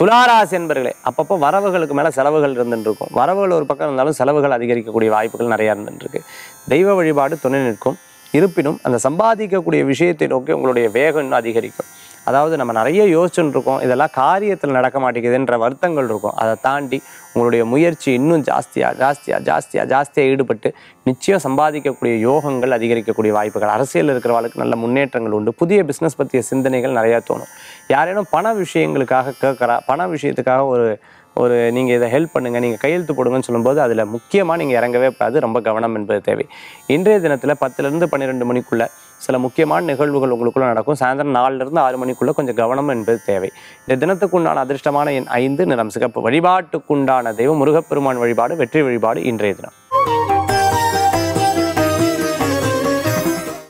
துளாராசி என்பர்களே அப்பப்போ வரவுகளுக்கு மேலே செலவுகள் இருந்துட்டு இருக்கும் வரவுகள் ஒரு பக்கம் இருந்தாலும் செலவுகள் அதிகரிக்கக்கூடிய வாய்ப்புகள் நிறையா இருந்துட்டு இருக்கு தெய்வ வழிபாடு துணை நிற்கும் இருப்பினும் அந்த சம்பாதிக்கக்கூடிய விஷயத்தை நோக்கி உங்களுடைய வேகம் இன்னும் அதிகரிக்கும் அதாவது நம்ம நிறைய யோசிச்சுட்டு இருக்கோம் இதெல்லாம் காரியத்தில் நடக்க மாட்டேங்குதுன்ற வருத்தங்கள் இருக்கும் அதை தாண்டி உங்களுடைய முயற்சி இன்னும் ஜாஸ்தியாக ஜாஸ்தியாக ஜாஸ்தியாக ஜாஸ்தியாக ஈடுபட்டு நிச்சயம் சம்பாதிக்கக்கூடிய யோகங்கள் அதிகரிக்கக்கூடிய வாய்ப்புகள் அரசியல் இருக்கிறவர்களுக்கு நல்ல முன்னேற்றங்கள் உண்டு புதிய பிஸ்னஸ் பற்றிய சிந்தனைகள் நிறையா தோணும் யாரேனும் பண விஷயங்களுக்காக கேட்குறா பண விஷயத்துக்காக ஒரு ஒரு நீங்கள் இதை ஹெல்ப் பண்ணுங்கள் நீங்கள் கையெழுத்து போடுங்கன்னு சொல்லும்போது அதில் முக்கியமாக நீங்கள் இறங்கவே கூடாது ரொம்ப கவனம் என்பது தேவை இன்றைய தினத்தில் பத்துலேருந்து பன்னிரெண்டு மணிக்குள்ளே சில முக்கியமான நிகழ்வுகள் உங்களுக்குள்ள நடக்கும் சாயந்தரம் நாலுலேருந்து ஆறு மணிக்குள்ளே கொஞ்சம் கவனம் என்பது தேவை இந்த தினத்துக்குண்டான அதிர்ஷ்டமான எண் ஐந்து நிறம் சிகப்பு வழிபாட்டுக்குண்டான தெய்வம் முருகப்பெருமான் வழிபாடு வெற்றி வழிபாடு இன்றைய தினம்